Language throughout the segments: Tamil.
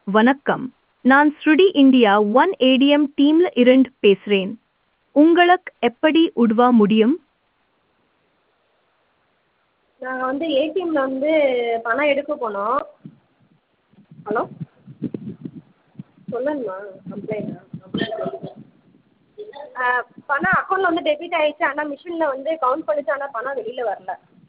வணக்கம் நான் ஸ்ருடி இந்தியா ஒன் ஏடிஎம் டீம்ல இருந்து பேசுறேன் உங்களுக்கு எப்படி உதவ முடியும் நாங்கள் வந்து ஏடிஎம்மில் வந்து பணம் எடுக்க போனோம் ஹலோ சொல்லுங்கம்மா கம்ப்ளைண்ட்டா பணம் அக்கௌண்ட்டில் வந்து டெபிட் ஆகிடுச்சு ஆனால் மிஷினில் வந்து கவுண்ட் பண்ணுச்சு ஆனால் பணம் வெளியில் வரல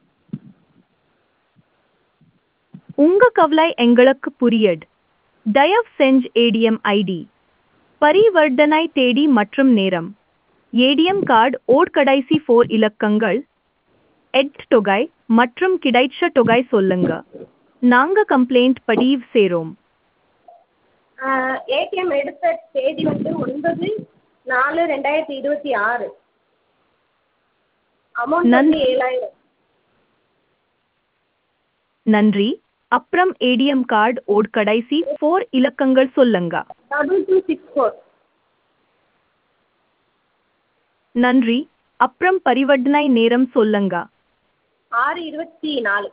உங்க கவலை எங்களுக்கு புரியுது தயவு செஞ்சு ஏடிஎம் ஐடி பரிவர்த்தனை தேதி மற்றும் நேரம் ஏடிஎம் கார்டு ஓட் கடைசி ஃபோர் இலக்கங்கள் எட் தொகை மற்றும் கிடைச்ச தொகை சொல்லுங்க நாங்க கம்ப்ளைண்ட் பதிவு செய்றோம் ஏடிஎம் எடுத்த தேதி வந்து ஒன்பது நாலு ரெண்டாயிரத்தி இருபத்தி ஆறு அமௌண்ட் வந்து நன்றி. ஏழாயிரம் நன்றி அப்புறம் ஏடிஎம் கார்டு ஓட் கடைசி ஃபோர் இலக்கங்கள் சொல்லுங்க டபுள் டூ சிக்ஸ் ஃபோர் நன்றி அப்புறம் பரிவர்த்தனை நேரம் சொல்லுங்க ஆறு இருபத்தி நாலு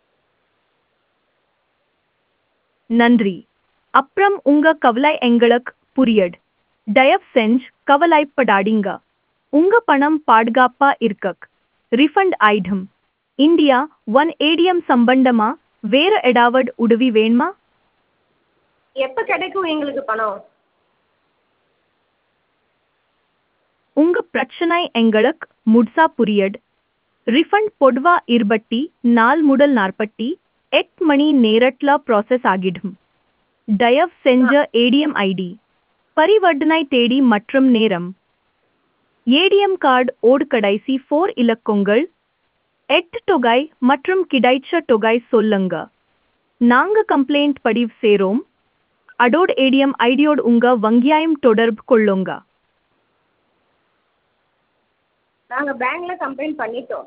நன்றி அப்புறம் உங்க கவலை எங்களுக்கு புரியுது தயவு செஞ்சு கவலைப்படாதீங்க உங்க பணம் பாதுகாப்பா இருக்க ரிஃபண்ட் ஆயிடும் இந்தியா ஒன் ஏடிஎம் சம்பந்தமா வேற ஏதாவது உதவி வேணுமா எப்போ கிடைக்கும் எங்களுக்கு பணம் உங்க பிரச்சனை எங்களுக்கு முழுசா புரியுது ரிஃபண்ட் பொதுவா இருபத்தி நாள் முதல் நாற்பத்தி எட்டு மணி நேரத்துல ப்ராசஸ் ஆகிடும் தயவு செஞ்ச ஏடிஎம் ஐடி பரிவர்த்தனை தேதி மற்றும் நேரம் ஏடிஎம் கார்டு ஓடு கடைசி ஃபோர் இலக்கங்கள் எட்டு தொகை மற்றும் கிடைச்ச தொகை சொல்லுங்க நாங்க கம்ப்ளைண்ட் பதிவு செய்றோம் அதோட ஏடிஎம் ஐடியோட உங்க வங்கியாயம் தொடர்பு கொள்ளுங்க நாங்கள் பேங்க்கில் கம்ப்ளைண்ட் பண்ணிட்டோம்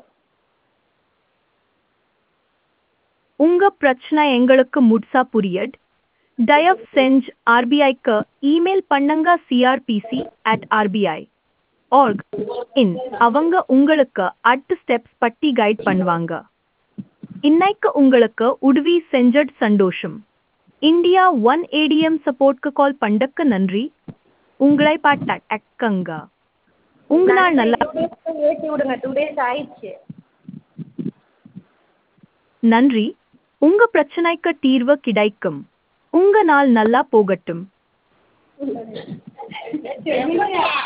உங்க பிரச்சனை எங்களுக்கு முழுசா புரியுது தயவு செஞ்சு ஆர்பிஐக்கு இமெயில் பண்ணுங்க CRPC at RBI org in அவங்க உங்களுக்கு அடுத்த ஸ்டெப்ஸ் பற்றி கைட் பண்ணுவாங்க இன்னைக்கு உங்களுக்கு உதவி செஞ்சது சந்தோஷம் இந்தியா ஒன் ஏடிஎம் சப்போர்ட்க்கு கால் பண்ணக்கு நன்றி உங்களை பாட்டங்க உங்களால் நல்லா டூ டேஸ் ஏற்றி விடுங்க டூ டேஸ் ஆயிடுச்சு நன்றி உங்க பிரச்சனைக்கு தீர்வு கிடைக்கும் உங்க நாள் நல்லா போகட்டும்